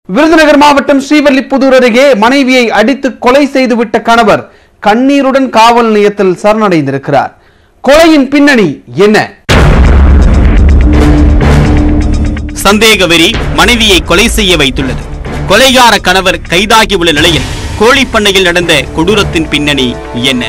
விருதுநகர் மாவட்டம் ஸ்ரீவல்லிபுதூர் அருகே மனைவியை அடித்து கொலை செய்துவிட்ட கணவர் கண்ணீருடன் காவல் நிலையத்தில் சரணடைந்திருக்கிறார் கொலையின் பின்னணி என்ன சந்தேக வெறி மனைவியை கொலை செய்ய வைத்துள்ளது கொலைகார கணவர் கைதாகியுள்ள நிலையில் கோழிப்பண்ணையில் நடந்த கொடூரத்தின் பின்னணி என்ன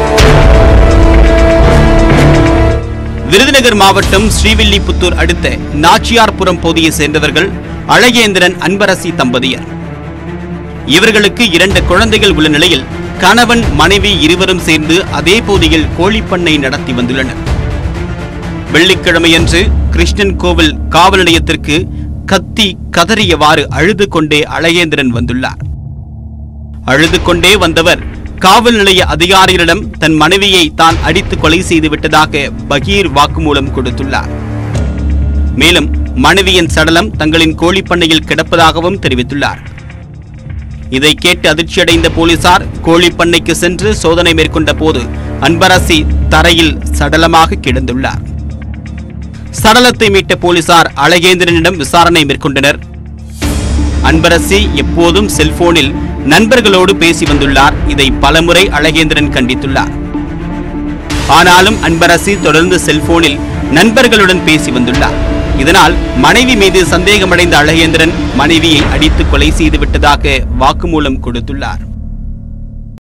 விருதுநகர் மாவட்டம் ஸ்ரீவில்லிபுத்தூர் அடுத்த நாச்சியார்புரம் பகுதியை சேர்ந்தவர்கள் அழகேந்திரன் அன்பரசி தம்பதியர் இவர்களுக்கு இரண்டு குழந்தைகள் உள்ள நிலையில் கணவன் மனைவி இருவரும் சேர்ந்து அதே பகுதியில் கோழிப்பண்ணை நடத்தி வந்துள்ளனர் வெள்ளிக்கிழமையன்று கிருஷ்ணன் கோவில் காவல் நிலையத்திற்கு கத்தி கதறியவாறு அழுது கொண்டே அழகேந்திரன் வந்துள்ளார் அழுது கொண்டே வந்தவர் காவல் நிலைய அதிகாரிகளிடம் தன் மனைவியை தான் அடித்து கொலை செய்து விட்டதாக பகீர் வாக்குமூலம் கொடுத்துள்ளார் மேலும் மனைவியின் சடலம் தங்களின் கோழிப்பண்ணையில் கிடப்பதாகவும் தெரிவித்துள்ளார் இதை கேட்டு அதிர்ச்சியடைந்த போலீசார் கோழிப்பண்ணைக்கு சென்று சோதனை மேற்கொண்ட போது அன்பரசி தரையில் சடலமாக கிடந்துள்ளார் சடலத்தை மீட்ட போலீசார் அழகேந்திரனிடம் விசாரணை மேற்கொண்டனர் அன்பரசி எப்போதும் செல்போனில் நண்பர்களோடு பேசி வந்துள்ளார் இதை பலமுறை அழகேந்திரன் கண்டித்துள்ளார் ஆனாலும் அன்பரசி தொடர்ந்து செல்போனில் நண்பர்களுடன் பேசி வந்துள்ளார் இதனால் மனைவி மீது சந்தேகமடைந்த அழகேந்திரன் மனைவியை அடித்து கொலை செய்து விட்டதாக வாக்குமூலம் கொடுத்துள்ளார்